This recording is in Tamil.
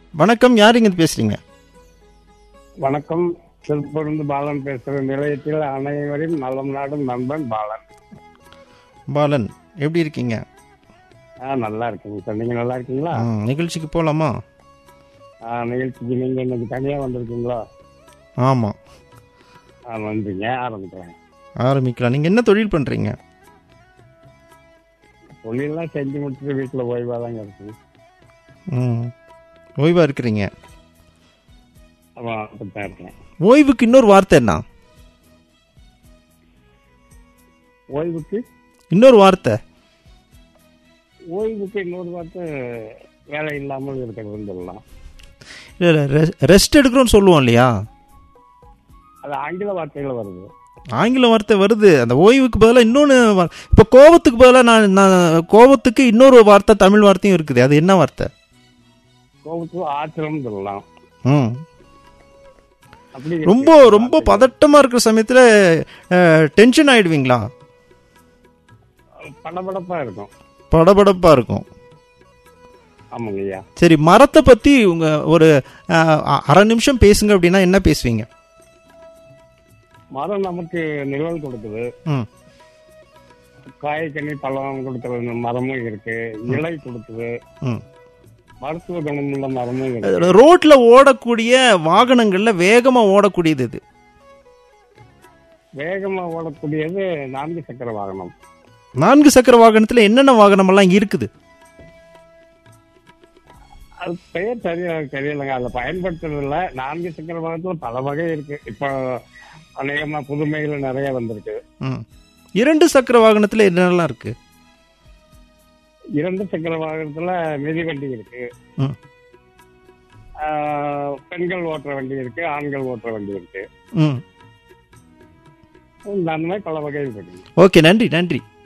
வணக்கம் யார் இங்க பேசுறீங்க வணக்கம் திருப்பூர்ந்து பாலன் பேசுற நிலையத்தில் அனைவரின் நலம் நாடும் நண்பன் பாலன் பாலன் எப்படி இருக்கீங்க ஆ நல்லா இருக்குங்க சார் நீங்க நல்லா இருக்கீங்களா ம், நிகழ்ச்சிக்கு போலாமா ஆ நிகழ்ச்சிக்கு நீங்க இன்னைக்கு தனியா வந்திருக்கீங்களா ஆமா ஆ வந்துங்க ஆரம்பிக்கிறேன் ஆரம்பிக்கலாம் நீங்க என்ன தொழில் பண்றீங்க தொழிலெல்லாம் செஞ்சு முடிச்சுட்டு வீட்டுல ஓய்வா தாங்க இருக்கு ம் ஓய்வா இருக்கிறீங்க ஆமாம் அப்படித்தான் இருக்கேன் ஓய்வுக்கு இன்னொரு வார்த்தை என்ன ஓய்வுக்கு இன்னொரு வார்த்தை ஓய்வுக்கு இன்னொரு பார்த்து வேலை இல்லாமல் இருக்கிறதுன்னு சொல்லலாம் இல்லை இல்லை ரெஸ்ட் எடுக்கிறோம்னு சொல்லுவோம் இல்லையா அது ஆங்கில வார்த்தைகள் வருது ஆங்கில வார்த்தை வருது அந்த ஓய்வுக்கு பதிலாக இன்னொன்று இப்போ கோவத்துக்கு பதிலாக நான் நான் கோவத்துக்கு இன்னொரு வார்த்தை தமிழ் வார்த்தையும் இருக்குது அது என்ன வார்த்தை கோபத்துக்கு ஆத்திரம் சொல்லலாம் ம் அப்படி இருக்கு. ரொம்ப ரொம்ப பதட்டமாக இருக்கிற சமயத்தில் டென்ஷன் ஆயிடுவீங்களா படபடப்பா இருக்கும் படபடப்பாக இருக்கும் ஆமாங்க ஐயா சரி மரத்தை பற்றி உங்கள் ஒரு அஹ், அ- அரை நிமிஷம் பேசுங்க அப்படின்னா என்ன பேசுவீங்க மரம் நமக்கு நிழல் கொடுக்குது ம் காய்கனி பழம் கொடுக்குற மரமும் இருக்கு இலை கொடுக்குது ம் மருத்துவ குணமுள்ள மரமும் இருக்கு ரோட்ல ஓடக்கூடிய வாகனங்கள்ல வேகமா ஓடக்கூடியது இது வேகமா ஓடக்கூடியது நான்கு சக்கர வாகனம் நான்கு சக்கர வாகனத்துல என்னென்ன வாகனம் எல்லாம் இருக்குது அது பெயர் சரியா தெரியலங்க அதை பயன்படுத்துறதுல நான்கு சக்கர வாகனத்துல பல வகை இருக்கு இப்போ அநேகமா புதுமைகள் நிறைய வந்திருக்கு ம். இரண்டு சக்கர வாகனத்துல என்னென்னலாம் இருக்கு இரண்டு சக்கர வாகனத்துல மிதிவண்டி இருக்கு ம். ஆஹ், பெண்கள் ஓட்டுற வண்டி இருக்கு ஆண்கள் ஓட்டுற வண்டி இருக்கு ம் அந்த மாதிரி பல வகை இருக்கு ஓகே நன்றி நன்றி